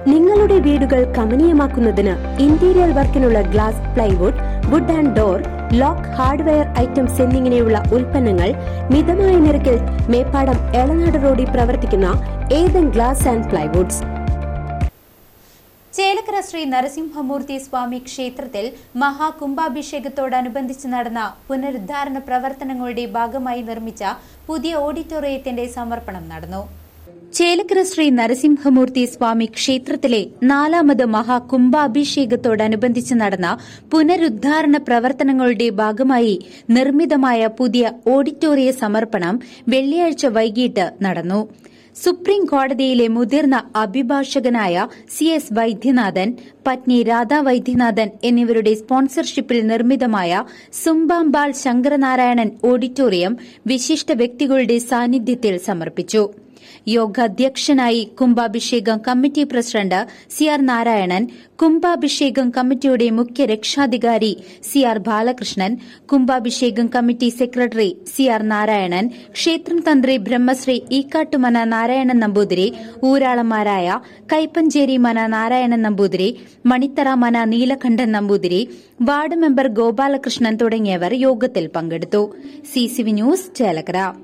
നിങ്ങളുടെ വീടുകൾ കമനീയമാക്കുന്നതിന് ഇന്റീരിയർ വർക്കിനുള്ള glass plywood wood and door lock hardware items എന്നിങ്ങനെയുള്ള ഉൽപ്പന്നങ്ങൾ മിതമായ നിരക്കിൽ മേപ്പാടം എളനാട് റോഡിൽ പ്രവർത്തിക്കുന്ന Ethan glass and plywoods Chelakkara Shri Narasimhamurthy Swami ക്ഷേത്രത്തിൽ മഹാകുംഭാഭിഷേകത്തോടനുബന്ധിച്ച് നടന്ന പുനരുദ്ധാരണ പ്രവർത്തനങ്ങളുടെ ഭാഗമായി നിർമ്മിച്ച പുതിയ ഓഡിറ്റോറിയത്തിന്റെ സമർപ്പണം നടന്നു ചേലക്കര ശ്രീ നരസിംഹമൂർത്തി സ്വാമി ക്ഷേത്രത്തിലെ നാലാമത് മഹാകുംഭാഭിഷേകത്തോടനുബന്ധിച്ച് നടന്ന പുനരുദ്ധാരണ പ്രവർത്തനങ്ങളുടെ ഭാഗമായി നിർമ്മിതമായ പുതിയ ഓഡിറ്റോറിയ സമർപ്പണം വെള്ളിയാഴ്ച വൈകിട്ട് നടന്നു സുപ്രീം കോടതിയിലെ മുതിർന്ന അഭിഭാഷകനായ സി എസ് വൈദ്യനാഥൻ പത്നി രാധാ വൈദ്യനാഥൻ എന്നിവരുടെ സ്പോൺസർഷിപ്പിൽ നിർമ്മിതമായ സുംബാംബാൾ ശങ്കരനാരായണൻ ഓഡിറ്റോറിയം വിശിഷ്ട വ്യക്തികളുടെ സാന്നിധ്യത്തിൽ സമർപ്പിച്ചു യോഗാധ്യക്ഷനായി കുംഭാഭിഷേകം committee president C R Narayanan കുംഭാഭിഷേകം കമ്മിറ്റിയുടെ മുഖ്യ രക്ഷാധികാരി സി ആർ ബാലകൃഷ്ണൻ കുംഭാഭിഷേകം committee secretary C R Narayanan ക്ഷേത്രം തന്ത്രി ബ്രഹ്മശ്രീ ഈക്കാട്ടുമന നാരായണൻ നമ്പൂതിരി ഊരാളന്മാരായ കൈപ്പഞ്ചേരി മന നാരായണൻ നമ്പൂതിരി മണിത്തറ മന നീലകണ്ഠൻ നമ്പൂതിരി വാർഡ് മെമ്പർ ഗോപാലകൃഷ്ണൻ തുടങ്ങിയവർ യോഗത്തിൽ പങ്കെടുത്തു സി ന്യൂസ് ചേലക്കര